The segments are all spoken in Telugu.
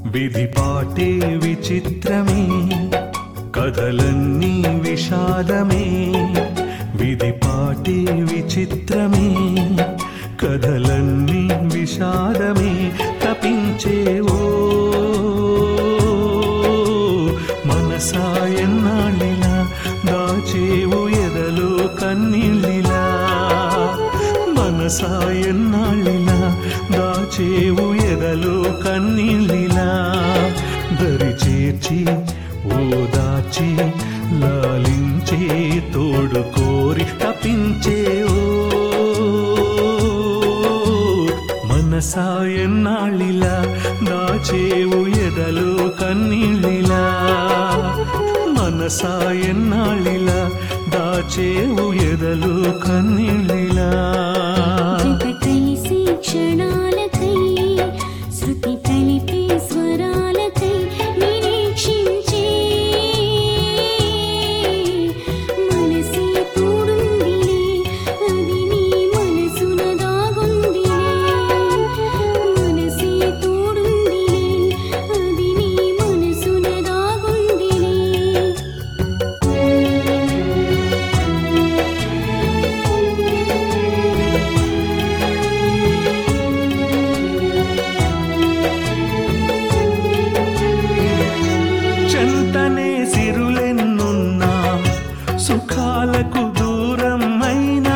విధిపాటే విచిత్రమే కథలన్నీ విషాదమే విధిపాటే విచిత్రమే కథలన్నీ విషాదమే తపించేవో మనసాయన్నాళ్ళిలా దాచేవు ఎదలో కన్నీళ్ళిలా మనసాయన్నాళ్ళిలా దాచేవు ఎదలో కన్నీళ్ళిలా దరి చేర్చి ఓదాచి లాలించే తోడు కోరి తపించే ఓ మనసాయన్నాళ్ళిలా దాచేవు ఎదలో కన్నీళ్ళిలా మనసాయన్నాళ్ళిలా దాచేవు ఎదలో కన్నీళ్ళిలా జత కలిసి క్షణాలకై శృతి కలిపే స్వరాలకై నిరీక్షించే మనసే తోడుందిలే అది నీ మనసున దాగుందిలే మనసే తోడుందిలే అది నీ మనసున దాగుందిలే చెంతనే సిరులెన్నున్నా సుఖాలకు దూరం అయినా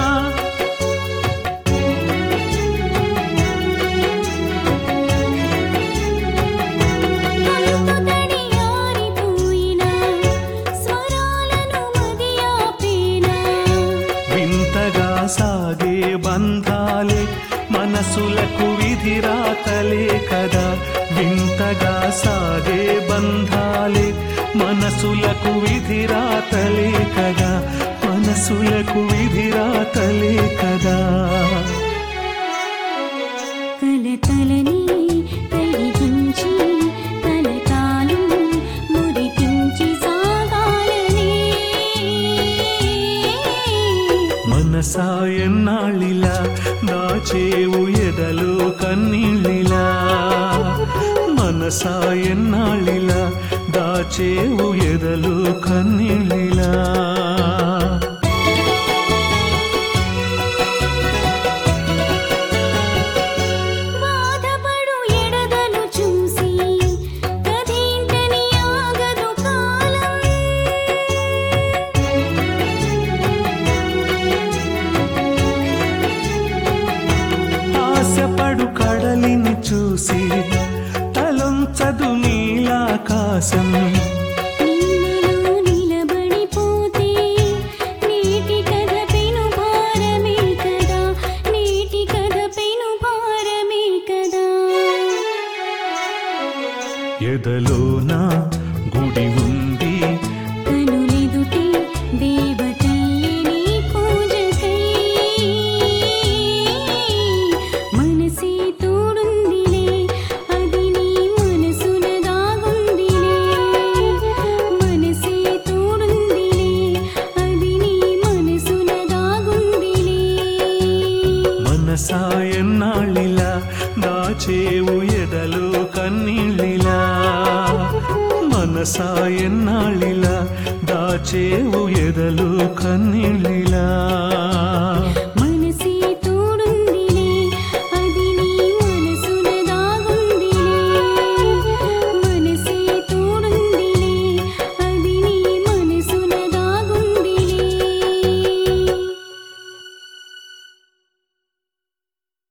అంతుతడి ఆరిపోయినా స్వరాలను మది ఆపేనా వింతగా సాగే బంధాలే మనసులకు విధిరాతలే కదా వింతగా సాగే బంధాలే మనసులకు విధిరాతలే కదా మనసులకు విధిరాతలే కదా కలతలని కరిగించి కలకాలం మురిపించి సాగాలని మనసాయన్నాళ్ళిలా దాచేవు ఎదలో కన్నీళ్ళిలా మనసాయన్నాళ్ళిలా దాచేవు ఎదలో కన్నీళ్ళిలా బాధపడు ఎడదను చూసి కదేంటని ఆగదు కాలం ఆశపడు కడలిని చూసి తలొంచదు నీలాకాశం నిన్నలో నిలబడిపోతే నీటి కథ పెను భారమే కదా నీటి కథ పెను భారమే కదా ఎదలోన గుడి ఉంది కనులెదుటే దేవతల్లి నీ పూజకై మనసే తోడుందిలే అది నీ మనసున దాగుందిలే మనసే తోడుందిలే అది నీ మనసున దాగుందిలే మనసాయన్నాళ్ళిలా దాచేవు ఎదలో కన్నీళ్ళిలా మనసాయన్నాళ్ళిలా దాచేవు ఎదలో కన్నీళ్ళిలా